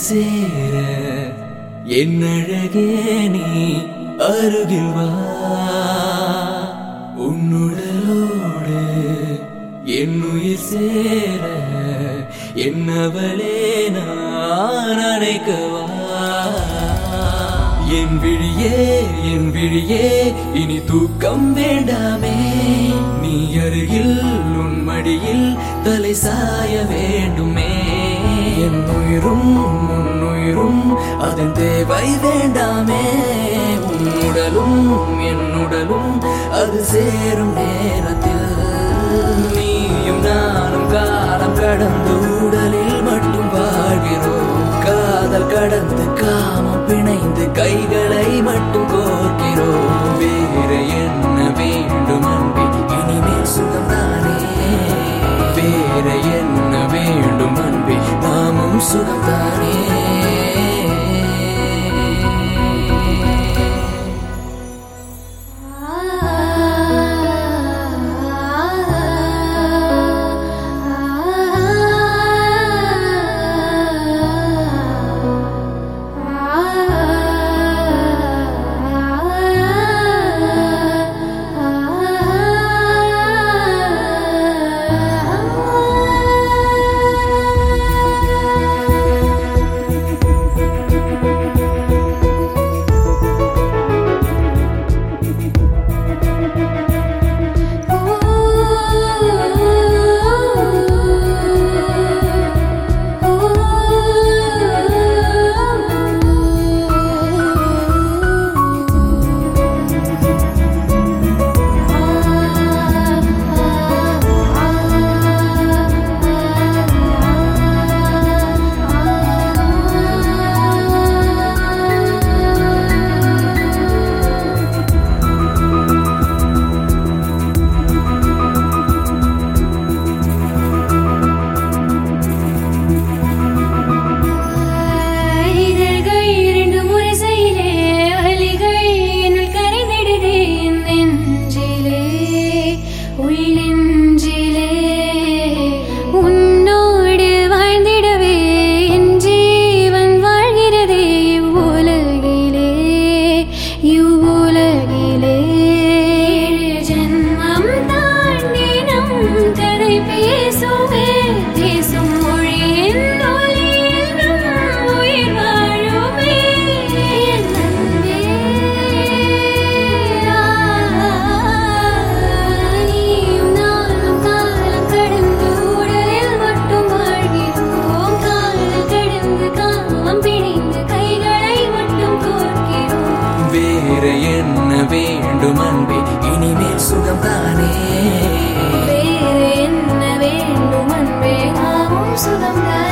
சேர என் அழகே நீ அருகில் வா உன்னுடலோடு என் உயிர் சேர என்னவளே நான் அணைக்கவா என் விழியே என் விழியே இனி தூக்கம் வேண்டாமே நீ அருகில் உன் மடியில் தலை சாய வேண்டுமே என் உயிரும் உன் உயிரும் அதன் தேவை வேண்டாமே உன் உடலும் என் உடலும் அது சேரும் நேரத்தில் நீயும் நானும் காலம் கடந்து உடலில் மட்டும் வாழ்கிறோம் காதல் கடந்து காமம் பிணைந்து கைகளை மட்டும் கோர்க்கிறோம் வேற என்ன வேண்டும் அன்பே இனிமேல் சுகம்தானே வேற என்ன வேண்டும் அன்பே நாமும் சுகம்தானே இதழ்கள் இரண்டு முறை செய்தே வலிகள் என்னுள் கரைந்திடுதே என் நெஞ்சிலே உள் நெஞ்சிலே உன்னோடு வாழ்ந்திடவே என் ஜீவன் வாழ்கிறதே இவ்வுலகிலே இவ்வுலகிலே ஏழு ஜென்மம் தாண்டி நம் கதை பேசுவே பேசும் மொழியின் ஒலியில் நம் உயிர் வாழுமே என் அன்பே. நீயும் நானும் காலம் கடந்து உடலில் மட்டும் வாழ்கிறோம் காலம் கடந்து காமம் பிணைந்து கைகளை மட்டும் கோர்க்கிறோம் வேற என்ன வேண்டும் அன்பே இனிமேல் சுகம்தானே வேறு என்ன வேண்டும் அன்பே நாமும் சுகம்தான்